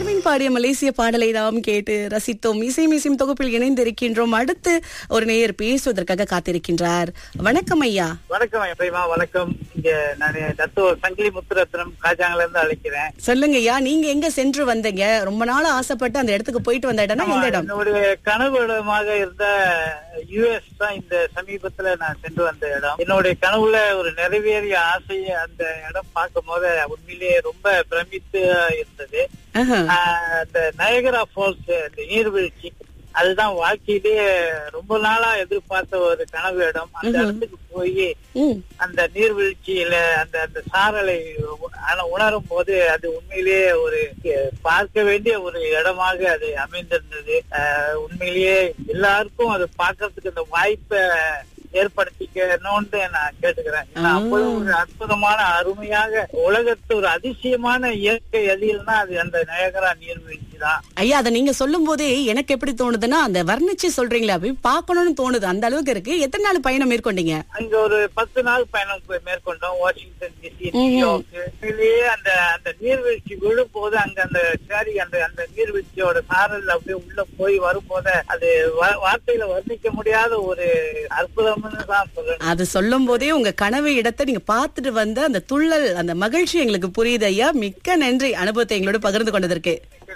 ஷர்வின் பாடிய மலேசிய பாடலை நாம் கேட்டு ரசித்தோம் இசை மிசிம் தொகுப்பில் இணைந்திருக்கின்றோம் அடுத்து ஒரு நேயர் பேசுவதற்காக காத்திருக்கின்றார் வணக்கம் ஐயா வணக்கம் பிரேமா வணக்கம் இங்க நான் தத்துவ சங்கிலி முத்துரத்னம் காஜாங்கல இருந்து அழைக்கிறேன் சொல்லுங்க ஐயா நீங்க எங்க சென்று வந்தீங்க ரொம்ப நாளா ஆசைப்பட்டு அந்த இடத்துக்கு போயிட்டு வந்த இடம்னா எந்த இடம் என்னுடைய கனவு இடமாக இருந்த யுஎஸ் தான் இந்த சமீபத்துல நான் சென்று வந்த இடம் என்னுடைய கனவுல ஒரு நிறைவேறிய ஆசை அந்த இடம் பார்க்கும் போது உண்மையிலேயே ரொம்ப பிரமித்து இருந்தது ஆஹா. ஆஹ் அந்த நயகரா ஃபால்ஸ் அந்த நீர்வீழ்ச்சி அதுதான் வாழ்க்கையிலேயே ரொம்ப நாளா எதிர்பார்த்த ஒரு கனவு இடம் அந்த இடத்துக்கு போய் ம். அந்த நீர்வீழ்ச்சியில அந்த அந்த சாரலை உ- ஆனா உணரும் போது அது உண்மையிலேயே ஒரு அஹ், பார்க்க வேண்டிய ஒரு இடமாக அது அமைந்திருந்தது அஹ், உண்மையிலேயே எல்லாருக்கும் அது பார்க்கறதுக்கு அந்த வாய்ப்பை ஏற்படுத்திக்கணும்னு நான் கேட்டுக்கிறேன் ஏன்னா, அவ்வளவு ஒரு அற்புதமான அருமையாக உலகத்து ஒரு அதிசயமான இயற்கை எதில்னா அது அந்த நயகரா நீர்வீழ்ச்சி தான் ஐயா அதை நீங்க சொல்லும் போதே எனக்கு எப்படி தோணுதுன்னா அந்த வர்ணிச்சு சொல்றீங்களா போய் பார்க்கணும்னு தோணுது அந்த அளவுக்கு இருக்கு எத்தனை நாள் பயணம் மேற்கொண்டீங்க அங்க ஒரு பத்து நாள் பயணம் போய் மேற்கொண்டோம் வாஷிங்டன் டிசி நியூயார்க் இதுலயே அந்த அந்த நீர்வீழ்ச்சி விழும் போது அங்க அந்த சரி அந்த அந்த நீர்வீழ்ச்சியோட சாரல் அப்படியே உள்ள போய் வரும்போது அது வா- வார்த்தையில வர்ணிக்க முடியாத ஒரு அற்புதம்னு தான் சொல்லணும் அது சொல்லும் போதே உங்க கனவு இடத்தை நீங்க பார்த்துட்டு வந்த அந்த துள்ளல் அந்த மகிழ்ச்சி எங்களுக்கு புரியுது ஐயா மிக்க நன்றி அனுபவத்தை எங்களோட பகிர்ந்து கொண்டதற்கு